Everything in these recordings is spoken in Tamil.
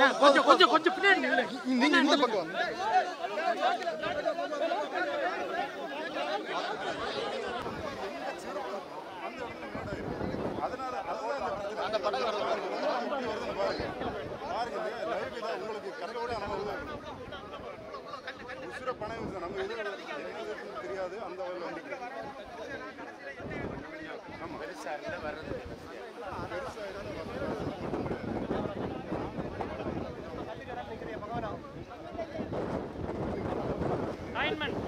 கொஞ்சம் கொஞ்சம் கொஞ்சம் பின்னாடி நில்லு. நீங்க இந்த பக்கம் வாங்க. அதனால அதுதான் அந்த பிரச்சனை. இப்படி வருதுன்னு பாருங்க. பாருங்க, இந்த live தான் உங்களுக்கு கண்களோட அனுபவம் தான் இருக்கு. உசுர பணம் இருக்கு. நம்ம எது என்ன இருக்குன்னு தெரியாது அந்த வகையில் வந்துட்டு ஆமா பெருசா இருந்தா வர்றது பெருசா இருந்தா வர்றது மட்டும் கிடையாது Lineman.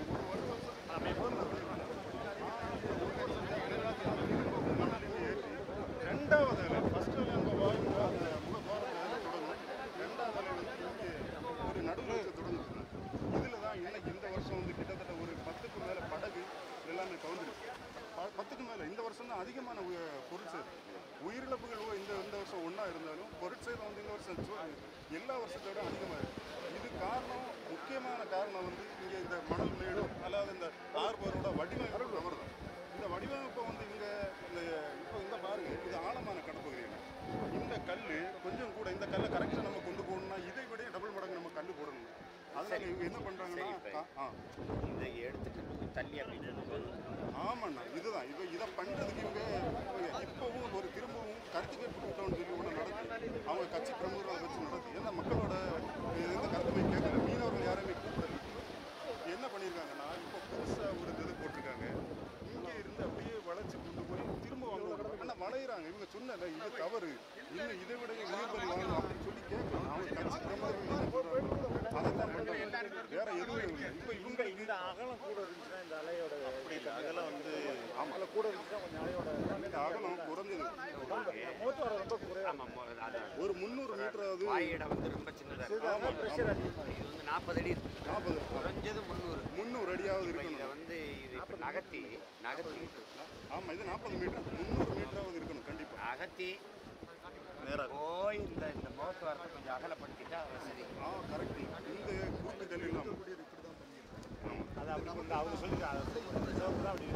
ரெண்டாவது அலை ஃபர்ஸ்ட் அலை அங்கே வாய்ப்பு அந்த முகத்வாரத்தில் தொடங்கும் ரெண்டாவது அலை வந்து இங்கே ஒரு நடுவில் தொடங்குது இதில் தான் இன்னைக்கு இந்த வருஷம் வந்து கிட்டத்தட்ட ஒரு பத்துக்கு மேலே படகு எல்லாமே கவுந்துருச்சு ப- பத்துக்கு மேலே இந்த வருஷம் தான் அதிகமான உய- பொருட்சேதம் உயிரிழப்புகள் ஓ இந்த இந்த வருஷம் ஒன்றா இருந்தாலும் பொருட்சேதம் வந்து இந்த வருஷம் சு- எல்லா வருஷத்தை விட அதிகமாக இருக்கு இது காரணம் முக்கியமான காரணம் வந்து இங்கே இந்த மணல் மேடு அதாவது இந்த ஆர்பரோட வடிவமைப்பு தவறு தான் இந்த வடிவமைப்பை வந்து இங்கே இந்த இப்போ இந்த பாருங்க இது ஆழமான கடப்பகுதியில் இந்த கல் கொஞ்சம் கூட இந்த கல்லை கரெக்டாக நம்ம கொண்டு போகணும்னா இதை விட டபுள் மடங்கு நம்ம கல் போடணும் அதனால இவங்க என்ன பண்ணுறாங்கன்னா ஆ இதை எடுத்துட்டு நம்ம தள்ளி அப்படி கொண்டு போகணும். ஆமாண்ணா இதுதான் இப்போ இதை பண்ணுறதுக்கு இவங்க இவங்க இப்போவும் ஒரு திரும்பவும் கருத்து கேட்பு கூட்டம்னு சொல்லி ஒன்று நடத்தி அவங்க கட்சி பிரமுகர்களை வச்சு நடத்தி ஏன்னா மக்களோட எந்த கருத்துமே கேட்கல மீனவர்கள் யாருமே கூப்பிடல என்ன பண்ணியிருக்காங்கன்னா இப்போ புதுசாக ஒரு இது போட்டிருக்காங்க இங்கே இருந்து அப்படியே வளைச்சு கொண்டு போய் திரும்ப வாங்க ஆனால் வளையிறாங்க இவங்க சொன்னல இது தவறு இன்னும் இதை விட உயர்தல் வாங்கணும் அப்படின்னு சொல்லி கேட்கலாம் அவங்க கட்சி பிரமுகர்கள் என்ன சொல்றாங்களோ அதைத்தான் பண்ணுறாங்க வேற எதுவும் இல்லை இப்போ இவங்க இந்த அகலம் கூட இருந்துச்சுன்னா இந்த அலையோட அப்படி இல்லை அகலம் வந்து ஆமாம் கூட இருந்துச்சுன்னா கொஞ்சம் அலையோட இந்த அகலம் குறைஞ்சது மூத்தோட ரொம்ப குறையா ஆமாம் அதான் ஒரு முந்நூறு மீட்டராவது வாயிடம் வந்து ரொம்ப சின்னதாக இருக்கும் ப்ரெஷர் அதிகமாக இது வந்து நாற்பது அடி இருக்கு நாற்பது குறைஞ்சது முந்நூறு முந்நூறு அடியாவது இதை இருக்கணும் வந்து இது இப்போ நகர்த்தி நகர்த்தி ஆமா இது நாற்பது மீட்டர் முந்நூறு மீட்டராவது இருக்கணும் கண்டிப்பா நகர்த்தி போய் இந்த இந்த போக்குவரத்தை கொஞ்சம் அகலப்படுத்திட்டா வசதி ஆ கரெக்ட் இந்த குறுக்கு கல் இல்லாம அது அப்படி வந்து அவங்க சொல்லி அப்படி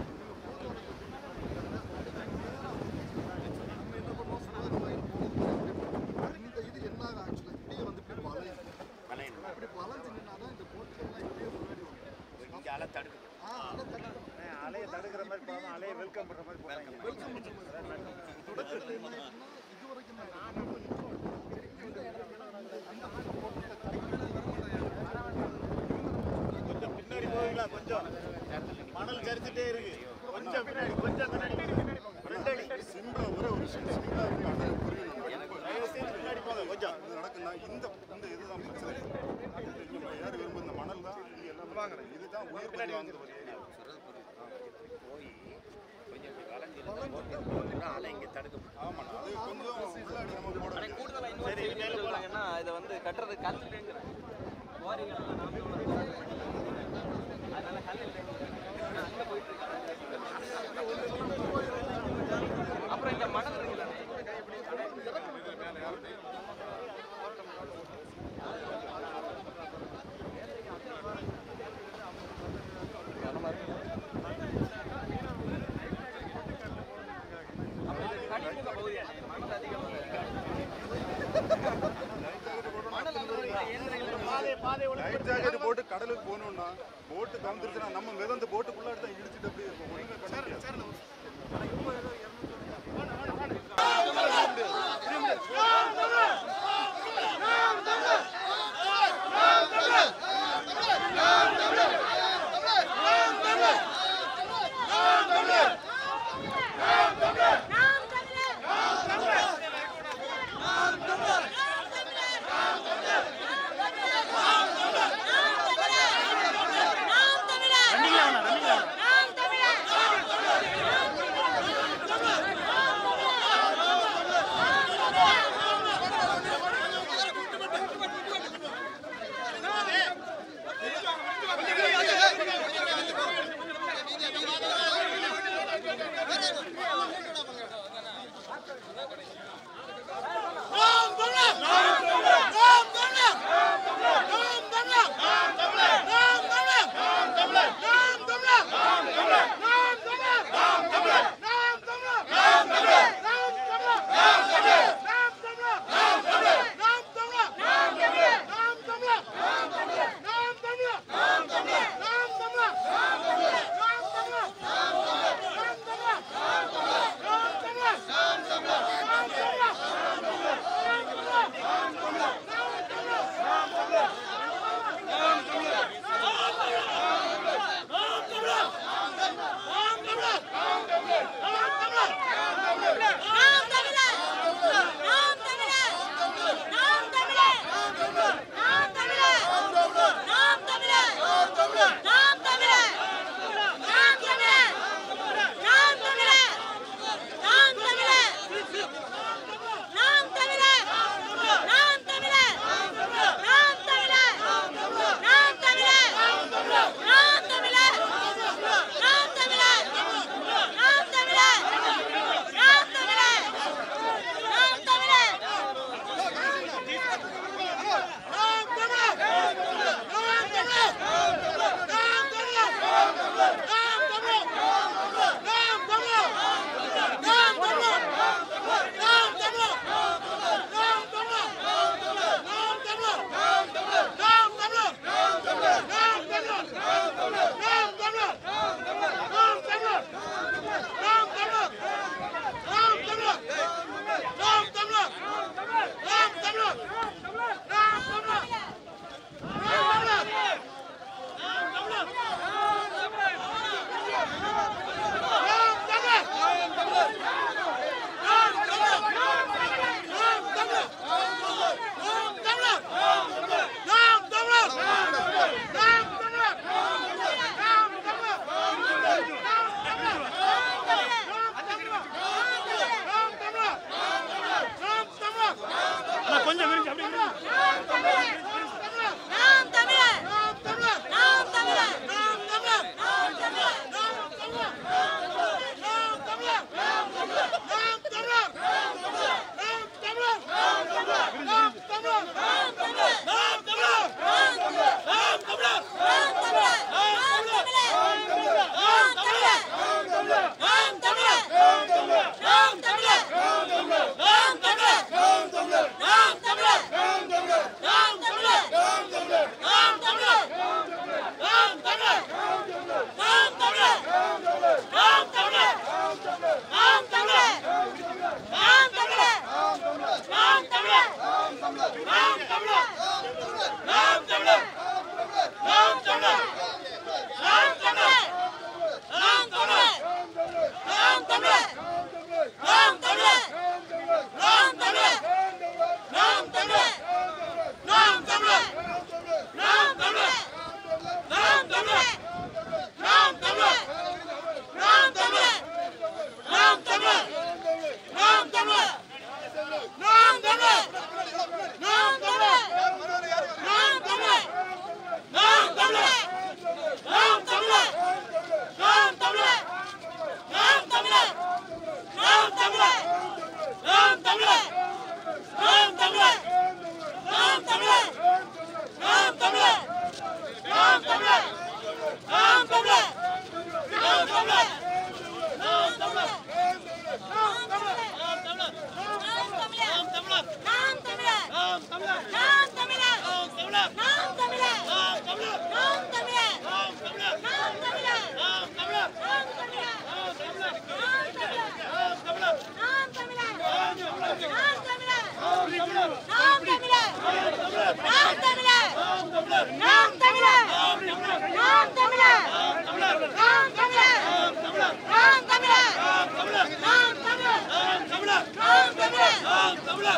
இந்த இது என்ன ஆக்சுவலா இப்படியே வந்து இப்படி வளையும் வளையணும் இப்படி வளைஞ்சு நின்னாதான் இந்த போட்டுகள்லாம் இப்படியே முன்னாடி வரும் இங்கே அலை தடுக்கணும் ஆ அதை தடுக்க அலையை தடுக்கிற மாதிரி போகாமல் அலையை வெல்கம் பண்ணுற மாதிரி போகிறாங்க தொடக்கத்துல என்ன ஆயிடுச்சுன்னா இது வரைக்கும் தான் இருக்கும். இந்த அந்த பக்கம் போட்டு கடைக்கு கொஞ்சம் பின்னாடி போவீங்களா கொஞ்சம் மணல் சரிச்சுட்டே இருக்கு கொஞ்சம் பின்னாடி கொஞ்சம் பின்னாடி ரெண்டு அடி சிம்பிளா ஒரே ஒரு விஷயம் சிம்பிளா இருக்கு அதை புரியணும் தயவு செய்து பின்னாடி போங்க கொஞ்சம் இது நடக்குன்னா இந்த இந்த இதுதான் பிரச்சனை இங்க யார் விரும்ப இந்த மணல் தான் இங்க எல்லாம் வாங்குறேன் இதுதான் உயிர் பலி வாங்குறது ஒரு ஏரியா போய் கொஞ்சம் இப்படி வளைஞ்சு போட்டுன்னா அலை இங்கே தடுக்கப்படும் ஆமாண்ணா அது கொஞ்சம் உள்ளாடி நம்ம போட வேண்டியது. கூடுதலா இன்னொரு சரி, செய்தி மேல போலாம். சொல்றாங்கன்னா இதை வந்து கட்டுறது கல் இல்லைங்கிற குவாரிகள் நாம அதனால கல் இல்லைங்கிற அங்க போயிட்டு இருக்காங்க அப்புறம் இந்த மணல் இருக்குல்ல அப்புறம் இது கனிமுக பகுதியானே மணல் அதிகமாக மணல் அங்க ஒரு இயந்திரங்கள் பாதை பாதை லைஃப் ஜாக்கெட் போட்டு கடலுக்கு போகணும்னா போட்டு கவுந்துருச்சுன்னா நம்ம மிதந்து போட்டுக்குள்ளாடி தான் இடிச்சிட்டு அப்படியே இருக்கும் ஒண்ணுமே பண்ண முடியாது நாம் தமிழர் நாம் தமிழர் நாம் தமிழர் நாம் தமிழர் நாம் தமிழர் நாம் தமிழர் நாம் தமிழர் நாம் தமிழர்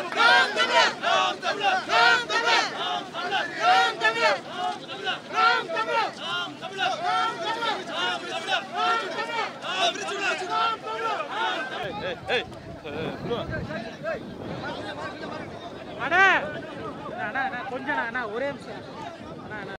அண்ணா அண்ணா அண்ணா கொஞ்சம் அண்ணா ஒரே நிமிஷம்